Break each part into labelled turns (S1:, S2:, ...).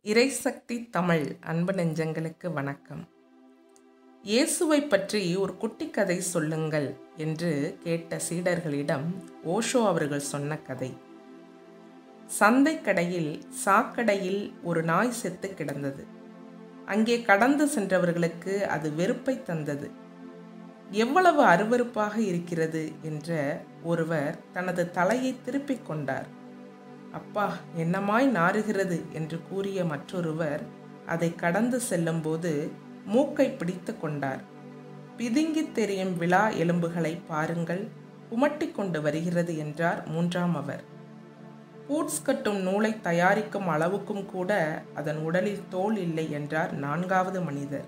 S1: இறைசக்தி தமிழ் அன்பு நெஞ்சங்களுக்கு வணக்கம் இயேசுவை பற்றி ஒரு குட்டி கதை சொல்லுங்கள் என்று கேட்ட சீடர்களிடம் ஓஷோ அவர்கள் சொன்ன கதை சந்தைக்கடையில் சாக்கடையில் ஒரு நாய் செத்து கிடந்தது அங்கே கடந்து சென்றவர்களுக்கு அது வெறுப்பை தந்தது எவ்வளவு அருவருப்பாக இருக்கிறது என்ற ஒருவர் தனது தலையை திருப்பிக் கொண்டார் அப்பா என்னமாய் நாறுகிறது என்று கூறிய மற்றொருவர் அதை கடந்து செல்லும்போது மூக்கை பிடித்து கொண்டார் பிதுங்கித் தெரியும் விழா எலும்புகளை பாருங்கள் குமட்டி கொண்டு வருகிறது என்றார் மூன்றாம் அவர் பூட்ஸ் கட்டும் நூலை தயாரிக்கும் அளவுக்கும் கூட அதன் உடலில் தோல் இல்லை என்றார் நான்காவது மனிதர்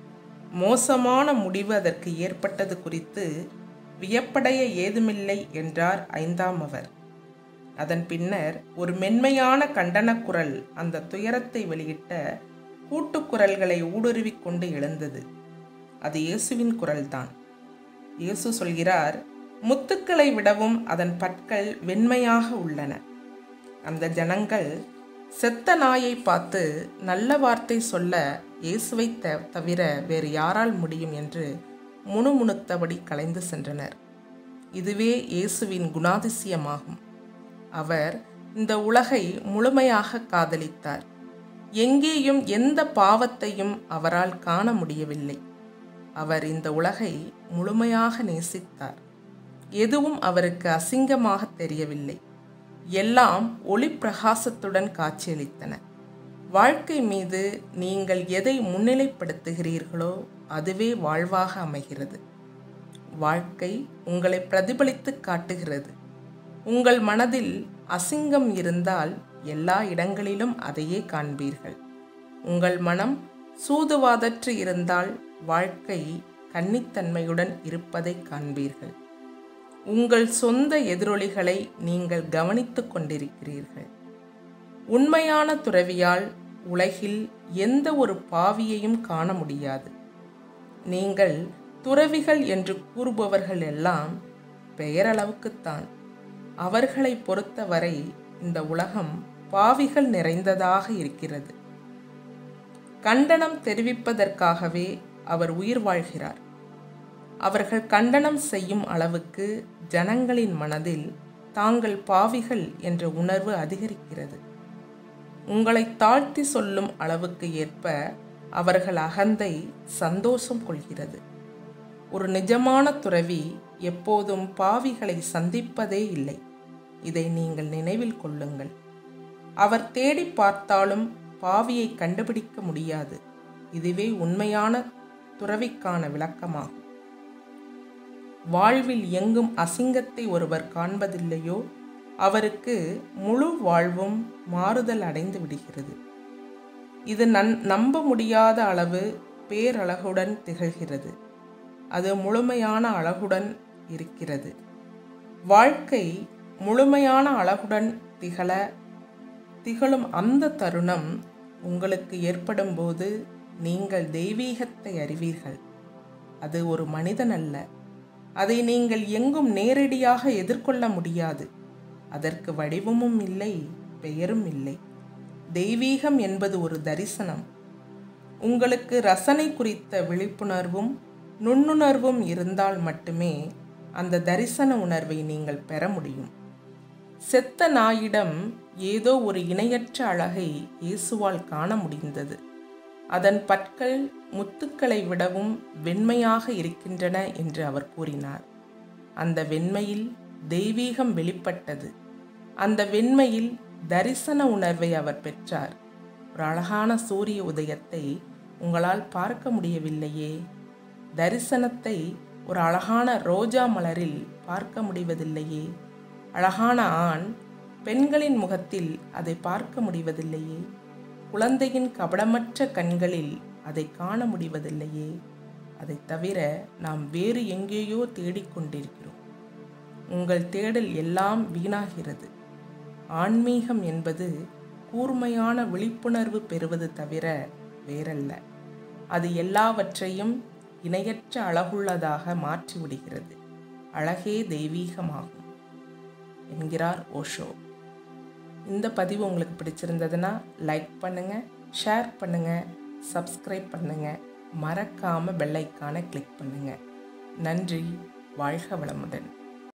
S1: மோசமான முடிவு அதற்கு ஏற்பட்டது குறித்து வியப்படைய ஏதுமில்லை என்றார் ஐந்தாம் அவர் அதன் பின்னர் ஒரு மென்மையான கண்டனக் குரல் அந்த துயரத்தை வெளியிட்ட கூட்டுக்குரல்களை ஊடுருவிக் கொண்டு எழுந்தது அது இயேசுவின் குரல்தான் இயேசு சொல்கிறார் முத்துக்களை விடவும் அதன் பற்கள் வெண்மையாக உள்ளன அந்த ஜனங்கள் செத்த நாயை பார்த்து நல்ல வார்த்தை சொல்ல இயேசுவை த தவிர வேறு யாரால் முடியும் என்று முணுமுணுத்தபடி கலைந்து சென்றனர் இதுவே இயேசுவின் குணாதிசயமாகும் அவர் இந்த உலகை முழுமையாக காதலித்தார் எங்கேயும் எந்த பாவத்தையும் அவரால் காண முடியவில்லை அவர் இந்த உலகை முழுமையாக நேசித்தார் எதுவும் அவருக்கு அசிங்கமாக தெரியவில்லை எல்லாம் ஒளி பிரகாசத்துடன் காட்சியளித்தன வாழ்க்கை மீது நீங்கள் எதை முன்னிலைப்படுத்துகிறீர்களோ அதுவே வாழ்வாக அமைகிறது வாழ்க்கை உங்களை பிரதிபலித்து காட்டுகிறது உங்கள் மனதில் அசிங்கம் இருந்தால் எல்லா இடங்களிலும் அதையே காண்பீர்கள் உங்கள் மனம் சூதுவாதற்று இருந்தால் வாழ்க்கை கன்னித்தன்மையுடன் இருப்பதை காண்பீர்கள் உங்கள் சொந்த எதிரொலிகளை நீங்கள் கவனித்து கொண்டிருக்கிறீர்கள் உண்மையான துறவியால் உலகில் எந்த ஒரு பாவியையும் காண முடியாது நீங்கள் துறவிகள் என்று கூறுபவர்கள் எல்லாம் பெயரளவுக்குத்தான் அவர்களை பொறுத்தவரை இந்த உலகம் பாவிகள் நிறைந்ததாக இருக்கிறது கண்டனம் தெரிவிப்பதற்காகவே அவர் உயிர் வாழ்கிறார் அவர்கள் கண்டனம் செய்யும் அளவுக்கு ஜனங்களின் மனதில் தாங்கள் பாவிகள் என்ற உணர்வு அதிகரிக்கிறது உங்களை தாழ்த்தி சொல்லும் அளவுக்கு ஏற்ப அவர்கள் அகந்தை சந்தோஷம் கொள்கிறது ஒரு நிஜமான துறவி எப்போதும் பாவிகளை சந்திப்பதே இல்லை இதை நீங்கள் நினைவில் கொள்ளுங்கள் அவர் தேடி பார்த்தாலும் பாவியை கண்டுபிடிக்க முடியாது இதுவே உண்மையான துறவிக்கான விளக்கமாகும் வாழ்வில் எங்கும் அசிங்கத்தை ஒருவர் காண்பதில்லையோ அவருக்கு முழு வாழ்வும் மாறுதல் அடைந்து விடுகிறது இது நன் நம்ப முடியாத அளவு பேரழகுடன் திகழ்கிறது அது முழுமையான அழகுடன் இருக்கிறது வாழ்க்கை முழுமையான அழகுடன் திகழ திகழும் அந்த தருணம் உங்களுக்கு ஏற்படும் போது நீங்கள் தெய்வீகத்தை அறிவீர்கள் அது ஒரு மனிதன் அல்ல அதை நீங்கள் எங்கும் நேரடியாக எதிர்கொள்ள முடியாது அதற்கு வடிவமும் இல்லை பெயரும் இல்லை தெய்வீகம் என்பது ஒரு தரிசனம் உங்களுக்கு ரசனை குறித்த விழிப்புணர்வும் நுண்ணுணர்வும் இருந்தால் மட்டுமே அந்த தரிசன உணர்வை நீங்கள் பெற முடியும் செத்த நாயிடம் ஏதோ ஒரு இணையற்ற அழகை இயேசுவால் காண முடிந்தது அதன் பற்கள் முத்துக்களை விடவும் வெண்மையாக இருக்கின்றன என்று அவர் கூறினார் அந்த வெண்மையில் தெய்வீகம் வெளிப்பட்டது அந்த வெண்மையில் தரிசன உணர்வை அவர் பெற்றார் ஒரு அழகான சூரிய உதயத்தை உங்களால் பார்க்க முடியவில்லையே தரிசனத்தை ஒரு அழகான ரோஜா மலரில் பார்க்க முடிவதில்லையே அழகான ஆண் பெண்களின் முகத்தில் அதை பார்க்க முடிவதில்லையே குழந்தையின் கபடமற்ற கண்களில் அதை காண முடிவதில்லையே அதை தவிர நாம் வேறு எங்கேயோ தேடிக்கொண்டிருக்கிறோம் உங்கள் தேடல் எல்லாம் வீணாகிறது ஆன்மீகம் என்பது கூர்மையான விழிப்புணர்வு பெறுவது தவிர வேறல்ல அது எல்லாவற்றையும் இணையற்ற அழகுள்ளதாக மாற்றிவிடுகிறது அழகே தெய்வீகமாகும் என்கிறார் ஓஷோ இந்த பதிவு உங்களுக்கு பிடிச்சிருந்ததுன்னா லைக் பண்ணுங்கள் ஷேர் பண்ணுங்கள் சப்ஸ்கிரைப் பண்ணுங்கள் மறக்காமல் பெல்லைக்கானை கிளிக் பண்ணுங்கள் நன்றி வாழ்க வளமுடன்